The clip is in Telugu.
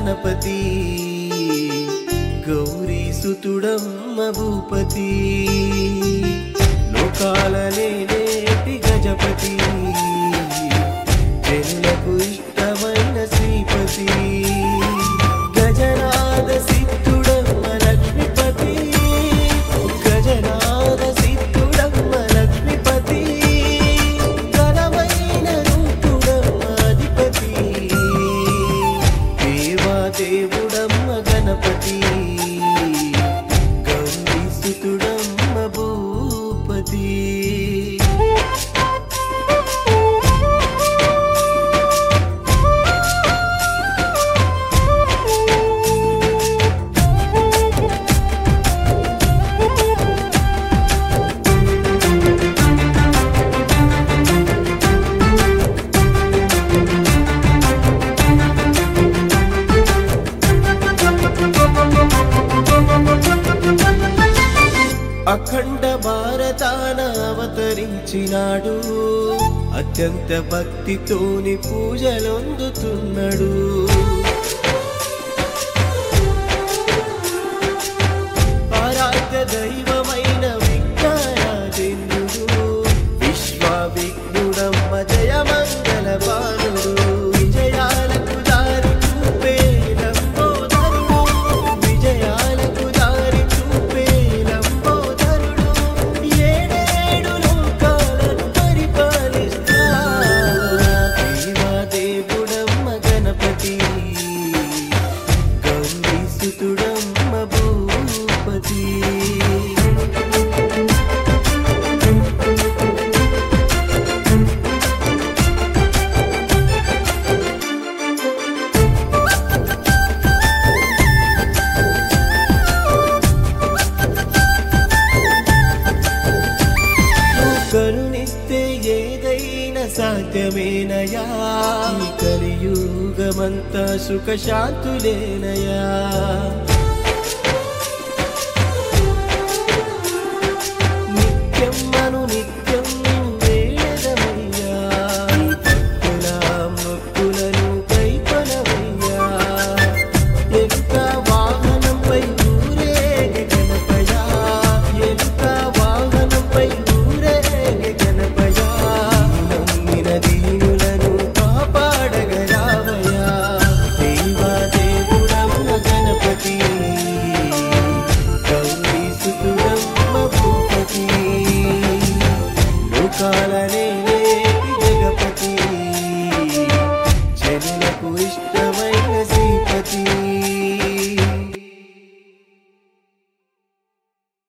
గణపతి గౌరీ సుతుడమ్మ భూపతి లోకాల నేటి గజపతి జనులకు ఇష్టమైన శ్రీపతి గజనాద సిద్ధుడమ్మ లక్ష్మీపతి గజనాద సిద్ధుడమ్మ లక్ష్మీపతి ఘనమైన రూపుడమ్మ అధిపతి దేవా దేవుడమ్మ గణపతి గౌరీ సుతుడమ్మ భూపతి అఖండ భారతాన అవతరించినాడు అత్యంత భక్తితోని పూజలొందుతున్నాడు ఆరాధ్య దైవమైన విజ్ఞానాదిన్యుడు విశ్వ విఘ్నుడమ్మ జయ మంగళ బాలుడు విజయాలకు దారి చూపే లంబోదరుడు విజయాలకు దారి చూపే లంబోదరుడు ఏడేడు లోకాలను పరిపాలిస్తా దేవా దేవుడమ్మ గణపతి గౌరీ సుతుడమ్మ భూపతి నువ్వు కరుణిస్తే ఏదైనా సాధ్యమేనయా ఈ కలియుగమంతా సుఖ శాంతులేనయా నిత్యం మను నిత్యం వేదమయ్యా ఈ భక్తుల మొక్కులను కైకొనవయ్యా ఎలుక వాహనంపై ఊరేగే గణపయా ఎలుక వాహనంపై ఊరేగే గణపయా నమ్మిన దీనులను కాపాడగరావయా దేవా దేవుడమ్మ గణపతి గౌరీ సుతుడమ్మ భూపతి లోకాలనే జగపతి జనులకు ఇష్టమైన శ్రీపతి